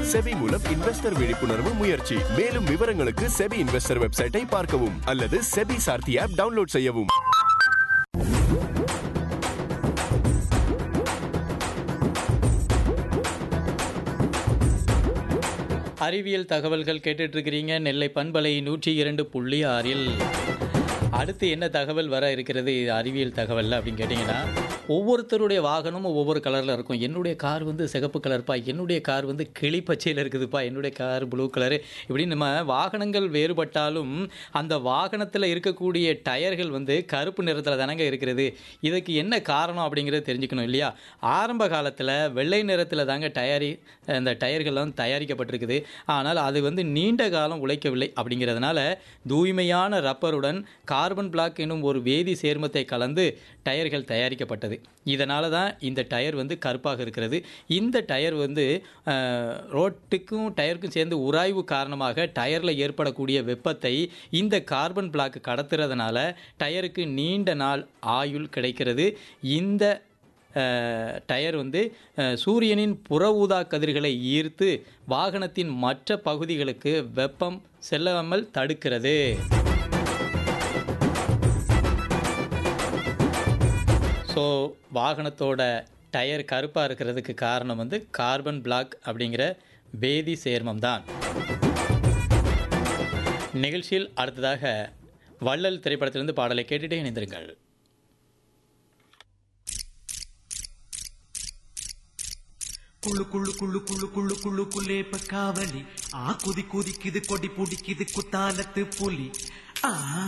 SEBI மூலம் investor விழிப்புணர்வு முயற்சி மேலும் விவரங்களுக்கு செபி இன்வெஸ்டர் வெப்சைட்டை பார்க்கவும் அல்லது செபி சார்த்தி ஆப் டவுன்லோட் செய்யவும் அறிவியல் தகவல்கள் கேட்டுட்டு இருக்கிறீங்க நெல்லை பண்பலை நூற்றி இரண்டு புள்ளி ஆறில் அடுத்து என்ன தகவல் வர இருக்கிறது இது அறிவியல் தகவல் அப்படின்னு கேட்டிங்கன்னா ஒவ்வொருத்தருடைய வாகனமும் ஒவ்வொரு கலரில் இருக்கும் என்னுடைய கார் வந்து சிகப்பு கலர்ப்பா என்னுடைய கார் வந்து கிளி பச்சையில் இருக்குதுப்பா என்னுடைய கார் ப்ளூ கலரு இப்படி நம்ம வாகனங்கள் வேறுபட்டாலும் அந்த வாகனத்தில் இருக்கக்கூடிய டயர்கள் வந்து கருப்பு நிறத்தில் தானங்க இருக்கிறது இதுக்கு என்ன காரணம் அப்படிங்கிறத தெரிஞ்சுக்கணும் இல்லையா ஆரம்ப காலத்தில் வெள்ளை நிறத்தில் தாங்க டயரி அந்த டயர்கள்லாம் தயாரிக்கப்பட்டிருக்குது ஆனால் அது வந்து நீண்ட காலம் உழைக்கவில்லை அப்படிங்கிறதுனால தூய்மையான ரப்பருடன் கார்பன் பிளாக் எனும் ஒரு வேதி சேர்மத்தை கலந்து டயர்கள் தயாரிக்கப்பட்டது இதனால தான் இந்த டயர் வந்து கருப்பாக இருக்கிறது இந்த டயர் வந்து அஹ், ரோட்டுக்கும் டயருக்கும் சேர்ந்து உராய்வு காரணமாக டயரில் ஏற்படக்கூடிய வெப்பத்தை இந்த கார்பன் பிளாக் கடத்துறதுனால டயருக்கு நீண்ட நாள் ஆயுள் கிடைக்கிறது இந்த அஹ், டயர் வந்து அஹ், சூரியனின் புற ஊதா கதிர்களை ஈர்த்து வாகனத்தின் மற்ற பகுதிகளுக்கு வெப்பம் செல்லாமல் தடுக்கிறது ஸோ வாகனத்தோட டயர் கருப்பாக இருக்கிறதுக்கு காரணம் வந்து கார்பன் பிளாக் அப்படிங்கிற வேதி சேர்மம் தான் நிகழ்ச்சியில் அடுத்ததாக வள்ளல் திரைப்படத்திலிருந்து பாடலை கேட்டுட்டே இணைந்திருங்கள் குள்ளு குள்ளு குள்ளு குள்ளு குள்ளு குள்ளு குள்ளேப்ப காவலி ஆ குதி குதிக்குது கொடி பிடிக்குது குத்தாலத்து புலி ஆ